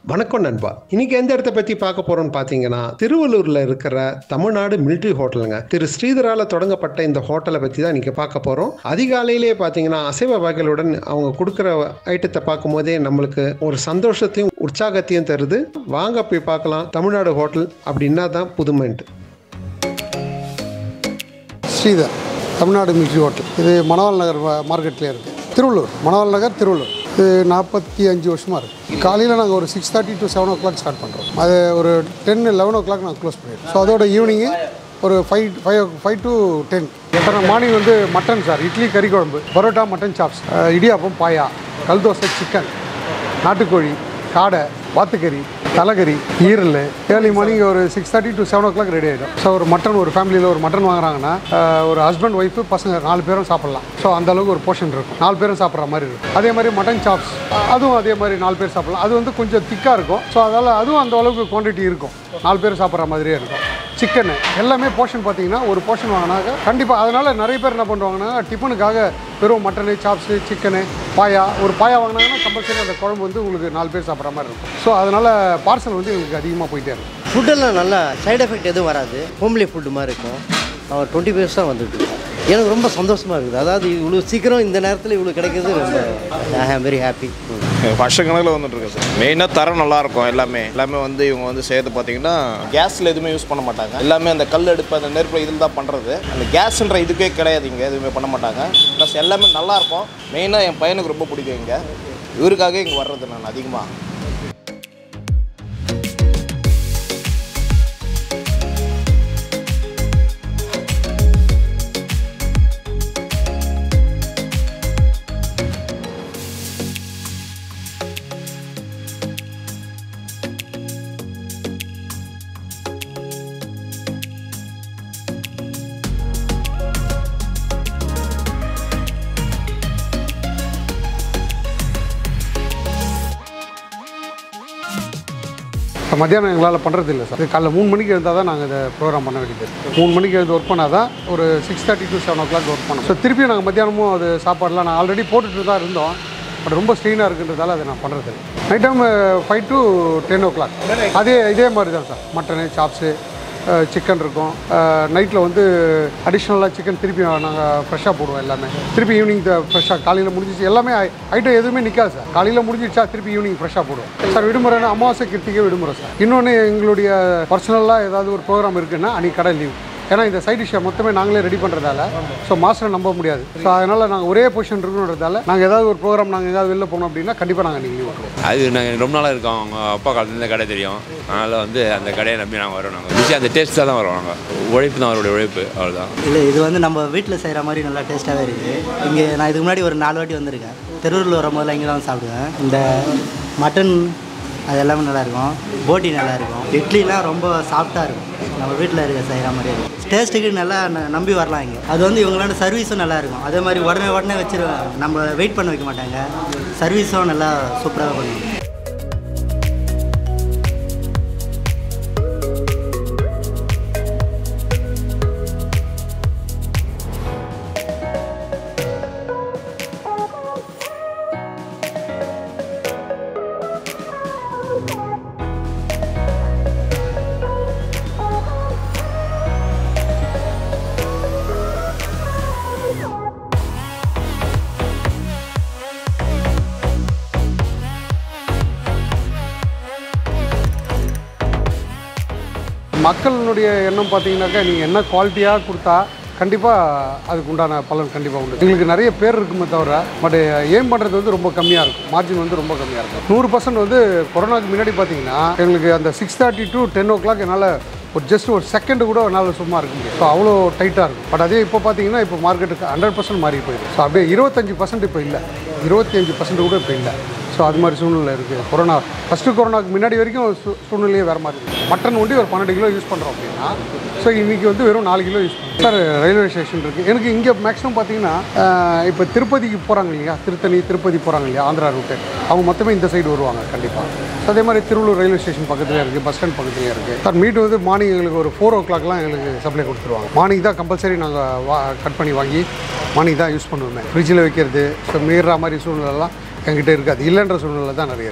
வணக்கம் நண்பா இன்னைக்கு எந்த இடத்த பத்தி பார்க்க போறோம்னு பாத்தீங்கன்னா திருவள்ளூர்ல இருக்கிற தமிழ்நாடு மிலிட்ரி ஹோட்டலுங்க திரு ஸ்ரீதரால தொடங்கப்பட்ட இந்த ஹோட்டலை பத்தி தான் இன்னைக்கு பார்க்க போறோம் அதிகாலையிலேயே பாத்தீங்கன்னா அசைவ வகைகளுடன் அவங்க கொடுக்குற ஐட்டத்தை பார்க்கும் போதே நம்மளுக்கு ஒரு சந்தோஷத்தையும் உற்சாகத்தையும் தருது வாங்க போய் பார்க்கலாம் தமிழ்நாடு ஹோட்டல் அப்படின்னா தான் புதுமைன்ட்டு ஸ்ரீதர் தமிழ்நாடு மிலிட்ரி ஹோட்டல் இது மணவாள் நகர் மா- மார்க்கெட்லேயே இருக்குது திருவள்ளூர் மணவாள் நகர் திருவள்ளூர் இது நாற்பத்தி அஞ்சு வருஷமாக இருக்குது காலையில் நாங்கள் ஒரு six thirty to seven o'clock start பண்ணுறோம் அது ஒரு டென் லெவன் ஓ கிளாக் நாங்கள் க்ளோஸ் பண்ணிடுறோம் ஸோ அதோட ஈவினிங்கு ஒரு five five five to ten அப்புறம் மார்னிங் வந்து மட்டன் சார் இட்லி கறி குழம்பு பரோட்டா மட்டன் சாப்ஸ் அஹ், இடியாப்பம் பாயா கல் தோசை சிக்கன் நாட்டுக்கோழி காடை வாத்துக்கறி தலைக்கறி ஈரல் ஏர்லி மார்னிங் ஒரு six thirty to seven o'clock ready ஆகிடும் ஸோ ஒரு மட்டன் ஒரு ஃபேமிலியில் ஒரு மட்டன் வாங்குறாங்கன்னா ஆஹ், ஒரு ஹஸ்பண்ட் ஒய்ஃபு பசங்க நாலு பேரும் சாப்பிட்லாம் ஸோ அந்த அளவுக்கு ஒரு போர்ஷன் இருக்கும் நாலு பேரும் சாப்பிட்ற மாதிரி இருக்கும் அதே மாதிரி மட்டன் சாப்ஸ் அதுவும் அதே மாதிரி நாலு பேர் சாப்பிட்லாம் அது வந்து கொஞ்சம் திக்காக இருக்கும் ஸோ அதனால் அதுவும் அந்த அளவுக்கு குவான்டிட்டி இருக்கும் நாலு பேர் சாப்பிட்ற மாதிரியே இருக்கும் சிக்கனு எல்லாமே போர்ஷன் பார்த்தீங்கன்னா ஒரு போர்ஷன் வாங்கினாக்க கண்டிப்பாக அதனால் நிறைய பேர் என்ன பண்ணுவாங்கன்னா டிஃபனுக்காக வெறும் மட்டனு சாப்ஸு சிக்கனு பாயா ஒரு பாயா வாங்கினாங்கன்னா கம்பல்சரி அந்த குழம்பு வந்து உங்களுக்கு நாலு பேர் சாப்பிட்ற மாதிரி இருக்கும் ஸோ அதனால் பார்சல் வந்து எங்களுக்கு அதிகமாக போயிட்டே இருக்கும் ஃபுட்டெல்லாம் நல்லா சைடு எஃபெக்ட் எதுவும் வராது ஹோம்லி ஃபுட்டு மாதிரி இருக்கும் அவர் டுவெண்ட்டி பேர்ஸ் தான் வந்துட்டு இருக்கு. எனக்கு ரொம்ப சந்தோஷமாக இருக்குது அதாவது இவ்வளோ சீக்கிரம் இந்த நேரத்தில் இவ்வளோ கிடைக்கிறது ரொம்ப ஐ ஆம் வெரி ஹாப்பி வருஷக்கணக்கில் வந்துட்டு இருக்கு சார் மெயினாக தரம் நல்லா இருக்கும் எல்லாமே எல்லாமே வந்து இவங்க வந்து செய்யறது பார்த்தீங்கன்னா கேஸில் எதுவுமே யூஸ் பண்ண மாட்டாங்க எல்லாமே அந்த கல் அடுப்பு அந்த நெருப்பு இதில் தான் பண்ணுறது அந்த கேஸ்ன்ற இதுக்கே கிடையாது இங்கே எதுவுமே பண்ண மாட்டாங்க ப்ளஸ் எல்லாமே நல்லா இருக்கும் மெயினாக என் பையனுக்கு ரொம்ப பிடிக்கும் இங்கே இவருக்காக இங்கே வர்றது நான் அதிகமாக இப்போ மத்தியானம் எங்களால் பண்ணுறது இல்லை சார் இது காலைல மூணு மணிக்கு எழுந்தால் தான் நாங்கள் இதை ப்ரோக்ராம் பண்ண வேண்டியது இருக்கு. மூணு மணிக்கு எழுந்து ஒர்க் பண்ணால் தான் ஒரு six thirty to seven o'clock work பண்ணோம் ஸோ திருப்பியும் நாங்கள் மத்தியானமும் அது சாப்பாடுலாம் நான் ஆல்ரெடி போட்டுட்டு தான் இருந்தோம் பட் ரொம்ப ஸ்ட்ரெயினாக இருக்குன்றதால அதை நான் பண்ணுறது இல்லை night time five to ten o'clock அதே இதே மாதிரி தான் சார் மட்டனு சாப்ஸு சிக்கன் இருக்கும் நைட்டில் வந்து அடிஷ்னலாக சிக்கன் திருப்பி நாங்கள் ஃப்ரெஷ்ஷாக போடுவோம் எல்லாமே திருப்பி ஈவினிங் ஃப்ரெஷ்ஷாக காலையில் முடிஞ்சிச்சு எல்லாமே ஐட்டம் எதுவுமே நிற்காது சார் காலையில் முடிஞ்சிடுச்சா திருப்பி ஈவினிங் ஃப்ரெஷ்ஷாக போடுவோம் சார் விடுமுறைனா அமாவாசை கிருத்திகை விடுமுறை சார் இன்னொன்று எங்களுடைய பர்சனலாக ஏதாவது ஒரு ப்ரோக்ராம் இருக்குன்னா அன்றைக்கி கடை லீவ் ஏன்னா இந்த சைட் டிஷ்ஷை மொத்தமே நாங்களே ரெடி பண்ணுறதால ஸோ மாஸ்டரை நம்ப முடியாது ஸோ அதனால் நாங்கள் ஒரே பொசிஷன் இருக்கணுன்றதால நாங்கள் ஏதாவது ஒரு ப்ரோக்ராம் நாங்கள் எதாவது வெளில போனோம் அப்படின்னா கண்டிப்பாக நாங்கள் நீங்கள் லீவ் விட்டுருவோம் அது நாங்கள் ரொம்ப நாளாக இருக்கோம் அவங்க அப்பா காலத்துலேருந்து கடை தெரியும் அதனால் வந்து அந்த கடையை நம்பி நாங்கள் வரோம் நாங்கள் ருசி அந்த டேஸ்ட்டாக தான் வரோம் நாங்கள் உழைப்பு தான் அவருடைய உழைப்பு அவ்வளோதான் இல்லை இது வந்து நம்ம வீட்டில் செய்கிற மாதிரி நல்லா டேஸ்ட்டாகவே இருக்குது இங்கே நான் இதுக்கு முன்னாடி ஒரு நாலு வாட்டி வந்திருக்கேன் திருவள்ளூர் வரும்போதெல்லாம் இங்கே தான் சாப்பிடுவேன் இந்த மட்டன் அது எல்லாமே நல்லாயிருக்கும் போட்டி நல்லாயிருக்கும் இட்லிலாம் ரொம்ப சாஃப்டாக இருக்கும் நம்ம வீட்டில் இருக்க செய்கிற மாதிரி இருக்கும் டேஸ்ட்டுக்கு நல்லா ந- நம்பி வரலாம் இங்கே அது வந்து இவங்களோட சர்வீஸும் நல்லா இருக்கும் அதே மாதிரி உடனே உடனே வச்சிருவேன் நம்ம வெயிட் பண்ண வைக்க மாட்டாங்க சர்வீஸும் நல்லா சூப்பராக பண்ணுவாங்க மக்களினுடைய எண்ணம் பார்த்தீங்கன்னாக்கா நீங்கள் என்ன குவாலிட்டியாக கொடுத்தா கண்டிப்பாக அதுக்கு உண்டான பலன் கண்டிப்பாக உண்டு எங்களுக்கு நிறைய பேர் இருக்குமே தவிர பட் ஏம் பண்ணுறது வந்து ரொம்ப கம்மியாக இருக்கும் மார்ஜின் வந்து ரொம்ப கம்மியாக இருக்கும் நூறு பர்சன்ட் வந்து கொரோனாக்கு முன்னாடி பார்த்தீங்கன்னா எங்களுக்கு அந்த six thirty to ten o'clock என்னால் ஒரு ஜஸ்ட் ஒரு செகண்ட் கூட என்னால் சும்மா இருக்க முடியும் ஸோ அவ்வளோ டைட்டாக இருக்கும் பட் அதே இப்போ பார்த்தீங்கன்னா இப்போ மார்க்கெட்டுக்கு ஹண்ட்ரட் பர்சன்ட் மாறி போயிடும் ஸோ அப்படியே இருபத்தஞ்சி பர்சன்ட் இப்போ இல்லை இருபத்தி அஞ்சு பர்சன்ட் கூட இப்போ இல்லை ஸோ அது மாதிரி சூழ்நிலை இருக்குது கொரோனா ஃபஸ்ட்டு கொரோனாக்கு முன்னாடி வரைக்கும் சூ சூழ்நிலையே வேறு மாதிரி இருக்குது மட்டன் ஒண்டி ஒரு பன்னெண்டு கிலோ யூஸ் பண்ணுறோம் அப்படின்னா ஸோ இன்றைக்கி வந்து வெறும் நாலு கிலோ யூஸ் பண்ணுறோம் சார் ரயில்வே ஸ்டேஷன் இருக்குது எனக்கு இங்கே மேக்ஸிமம் பார்த்தீங்கன்னா இப்போ திருப்பதிக்கு போகிறாங்க இல்லையா திருத்தணி திருப்பதி போகிறாங்க இல்லையா ஆந்திரா ரூட்டு அவங்க மொத்தமே இந்த சைடு வருவாங்க கண்டிப்பாக ஸோ அதே மாதிரி திருவள்ளூர் ரயில்வே ஸ்டேஷன் பக்கத்துலேயே இருக்குது பஸ் ஸ்டாண்ட் பக்கத்துலேயே இருக்குது சார் மீட் வந்து மார்னிங் எங்களுக்கு ஒரு ஃபோர் ஓ கிளாக்லாம் எங்களுக்கு சப்ளை கொடுத்துருவாங்க மார்னிங் தான் கம்பல்சரி நாங்கள் வா கட் பண்ணி வாங்கி மார்னிங் தான் யூஸ் பண்ணுவோமே ஃப்ரிட்ஜில் வைக்கிறது ஸோ மீறுற மாதிரி சூழ்நிலைலாம் என்கிட்ட இருக்காது இல்லைன்ற சூழ்நிலை தான் நிறைய இருக்குது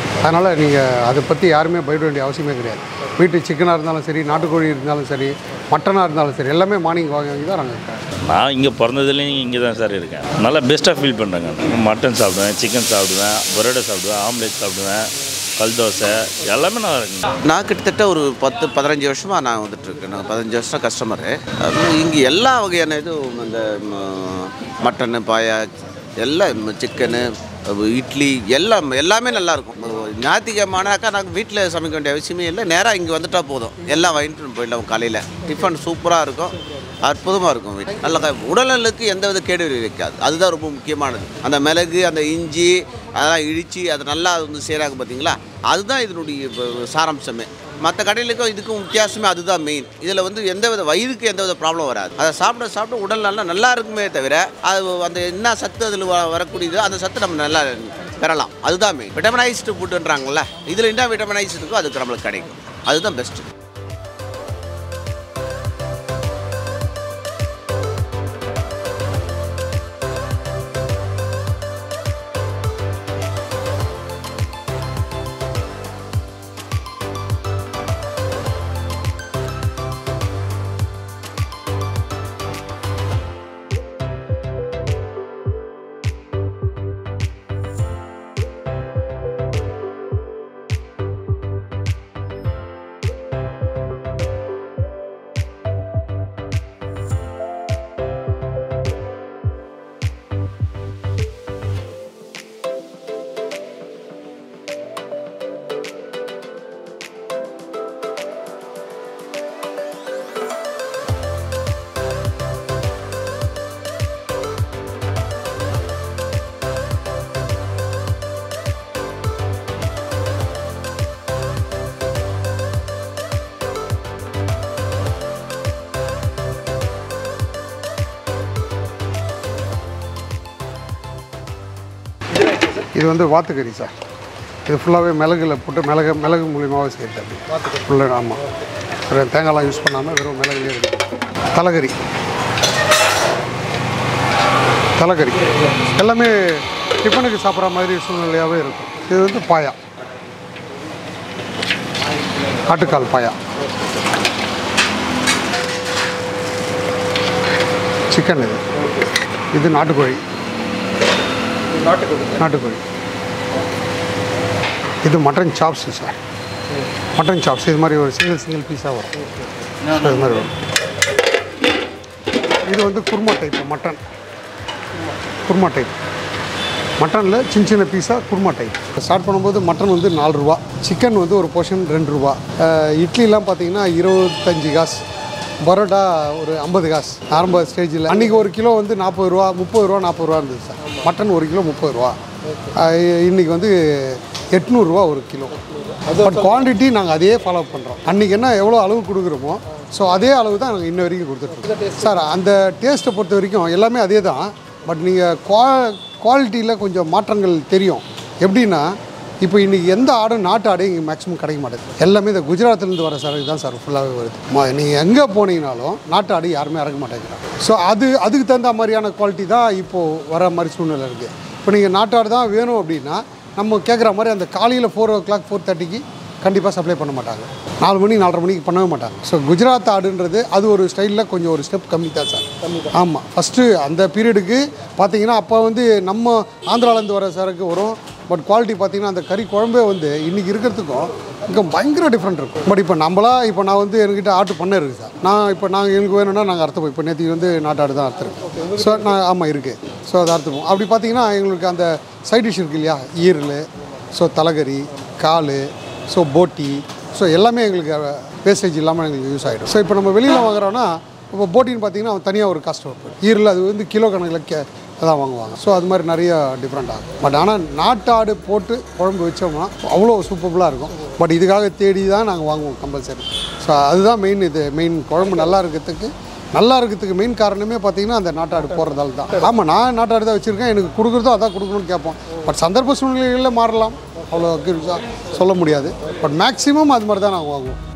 அதனால் நீங்கள் அதை பற்றி யாருமே பயப்பட வேண்டிய அவசியமே கிடையாது வீட்டு சிக்கனாக இருந்தாலும் சரி நாட்டுக்கோழி இருந்தாலும் சரி மட்டனாக இருந்தாலும் சரி எல்லாமே மார்னிங் வாங்கி வாங்கி தான் நாங்கள் நான் இங்கே பிறந்ததுலேயும் இங்கே தான் சார் இருக்கேன் நல்லா பெஸ்ட்டாக ஃபீல் பண்ணுறேங்க மட்டன் சாப்பிடுவேன் சிக்கன் சாப்பிடுவேன் பரோட்டா சாப்பிடுவேன் ஆம்லேட் சாப்பிடுவேன் கல் தோசை எல்லாமே நல்லா இருக்குங்க நான் கிட்டத்தட்ட ஒரு பத்து பதினஞ்சு வருஷமாக நான் வந்துட்டுருக்கேன் நான் பதினஞ்சு வருஷம் கஸ்டமரு இங்கே எல்லா வகையான இதுவும் இந்த மட்டனு பாயா எல்லாம் சிக்கனு இட்லி எல்லாம் எல்லாமே நல்லாயிருக்கும் ஞாயிற்றுக்கிழமானாக்கா நாங்கள் வீட்டில் சமைக்க வேண்டிய அவசியமே இல்லை நேராக இங்கே வந்துட்டால் போதும் எல்லாம் வாங்கிட்டு போயிடலாம் காலையில் டிஃபன் சூப்பராக இருக்கும் அற்புதமாக இருக்கும் வீட்டு நல்ல க- உடல்நலுக்கு எந்த வித கேடு இருக்காது அதுதான் ரொம்ப முக்கியமானது அந்த மிளகு அந்த இஞ்சி அதெல்லாம் இடித்து அதை நல்லா வந்து செய்கிறாங்க பார்த்தீங்களா அதுதான் இதனுடைய இப்ப சாராம்சமே மற்ற கடையிலுக்கும் இதுக்கும் வித்தியாசமே அதுதான் மெயின் இதில் வந்து எந்த வித வயிறுக்கு எந்த வித ப்ராப்ளம் வராது அதை சாப்பிட சாப்பிட உடல் நல்லா நல்லா இருக்குமே தவிர அது அந்த என்ன சத்து அதில் வ வரக்கூடியதோ அந்த சத்து நம்ம நல்லா பெறலாம் அதுதான் மெயின் விட்டமினைஸ்டு ஃபுட்டுன்றாங்கல்ல இதில் என்ன விட்டமினைஸ் இருக்கோ அதுக்கு நம்மளுக்கு கிடைக்கும் அதுதான் பெஸ்ட்டு இது வந்து வாத்துக்கறி சார் இது ஃபுல்லாகவே மிளகுல போட்டு மிளகு மிளகு மூலியமாகவே செய்கிறது அப்படி ஃபுல்லாக ஆமாம் வெறும் தேங்காய்லாம் யூஸ் பண்ணாமல் வெறும் மிளகுலேயே இருக்கு தலைக்கறி தலைக்கறி எல்லாமே டிஃபனுக்கு சாப்பிட்ற மாதிரி சூழ்நிலையாகவே இருக்கும் இது வந்து பாயா ஆட்டுக்கால் பாயா சிக்கன் இது இது நாட்டுக்கோழி நாட்டுக்கோழி இது mutton chops sir mutton chops இது மாதிரி ஒரு சிங்கிள் சிங்கிள் பீஸாக வரும் So, இது மாதிரி வரும் இது வந்து kurma type mutton kurma type மட்டனில் சின்ன சின்ன பீஸாக குருமா டைப் ஸ்டார்ட் பண்ணும்போது மட்டன் வந்து நாலு ரூபா சிக்கன் வந்து ஒரு போர்ஷன் ரெண்டு ரூபா அஹ் இட்லிலாம் பார்த்தீங்கன்னா இருபத்தஞ்சி காசு பரோட்டா ஒரு ஐம்பது காசு ஆரம்ப ஸ்டேஜில் அன்றைக்கி ஒரு கிலோ வந்து நாற்பது ரூபா முப்பது ரூபா நாற்பது ரூபா இருந்தது சார் மட்டன் ஒரு கிலோ முப்பது ரூபா அஹ் இன்னைக்கு வந்து எட்நூறுரூவா ஒரு கிலோ பட் குவான்டிட்டி நாங்கள் அதே ஃபாலோ பண்ணுறோம் அன்றைக்கி என்ன எவ்வளோ அளவு கொடுக்குறோமோ ஸோ அதே அளவு தான் நாங்கள் இன்ன வரைக்கும் கொடுத்துட்ருக்கோம் சார் அந்த டேஸ்ட்டை பொறுத்த வரைக்கும் எல்லாமே அதே தான் பட் நீங்கள் குவா குவாலிட்டியில் கொஞ்சம் மாற்றங்கள் தெரியும் எப்படின்னா இப்போ இன்றைக்கி எந்த ஆடும் நாட்டு ஆடும் இங்கே மேக்ஸிமம் கிடைக்க மாட்டேங்குது எல்லாமே இந்த குஜராத்லேருந்து வர சரக்கு தான் சார் ஃபுல்லாகவே வருது நீங்கள் எங்கே போனீங்கனாலும் நாட்டு ஆடு யாருமே இறக்க மாட்டேங்கிறாங்க ஸோ அது அதுக்கு தகுந்த மாதிரியான குவாலிட்டி தான் இப்போது வர மாதிரி சூழ்நிலை இருக்குது இப்போ நீங்கள் நாட்டாடு தான் வேணும் அப்படின்னா நம்ம கேட்குற மாதிரி அந்த காலையில் ஃபோர் ஓ கிளாக் ஃபோர் தேர்ட்டிக்கு கண்டிப்பாக சப்ளை பண்ண மாட்டாங்க நாலு மணி நாலரை மணிக்கு பண்ணவே மாட்டாங்க ஸோ குஜராத் ஆடுன்றது அது ஒரு ஸ்டைலில் கொஞ்சம் ஒரு ஸ்டெப் கம்மி தான் சார் ஆமாம் ஃபஸ்ட்டு அந்த பீரியடுக்கு பார்த்தீங்கன்னா அப்போ வந்து நம்ம ஆந்திராலேருந்து வர சரக்கு வரும் பட் குவாலிட்டி பார்த்தீங்கன்னா அந்த கறி குழம்பே வந்து இன்றைக்கி இருக்கிறதுக்கும் இங்கே பயங்கர டிஃப்ரெண்ட் இருக்கும் பட் இப்போ நம்மளா இப்போ நான் வந்து என்கிட்ட ஆட்டு பண்ண இருக்குது சார் நான் இப்போ நாங்கள் எனக்கு வேணும்னா நாங்கள் அறுத்துப்போம் இப்போ நேற்று வந்து நாட்டாடு தான் அறுத்துருக்கோம் ஸோ நான் ஆமாம் இருக்குது ஸோ அதை அறுத்துப்போம் அப்படி பார்த்தீங்கன்னா எங்களுக்கு அந்த சைட் டிஷ் இருக்கு இல்லையா ஈரல் ஸோ தலைகறி கால் ஸோ போட்டி ஸோ எல்லாமே எங்களுக்கு வேஸ்டேஜ் இல்லாமல் எங்களுக்கு யூஸ் ஆகிடும் ஸோ இப்போ நம்ம வெளியில் வாங்குறோன்னா இப்போ போட்டின்னு பார்த்தீங்கன்னா அவன் தனியாக ஒரு காஸ்ட் வரும் ஈரல் அது வந்து கிலோ கணக்கில் கே தான் வாங்குவாங்க ஸோ அது மாதிரி நிறைய டிஃப்ரெண்ட் ஆகும் பட் ஆனால் நாட்டாடு போட்டு குழம்பு வச்சோம்னா அவ்வளோ சூப்பர்ஃபுல்லாக இருக்கும் பட் இதுக்காக தேடி தான் நாங்கள் வாங்குவோம் கம்பல்சரி ஸோ அதுதான் மெயின் இது மெயின் குழம்பு நல்லா இருக்கிறதுக்கு நல்லா இருக்கிறதுக்கு மெயின் காரணமே பார்த்தீங்கன்னா அந்த நாட்டாடு போடுறதால தான் ஆமாம் நான் நாட்டாடு தான் வச்சுருக்கேன் எனக்கு கொடுக்குறதோ அதான் கொடுக்கணும்னு கேட்போம் பட் சந்தர்ப்ப சூழ்நிலைகளில் மாறலாம் அவ்வளோ accurate ஆ சொல்ல முடியாது பட் மேக்ஸிமம் அது மாதிரி தான் நாங்கள் வாங்குவோம்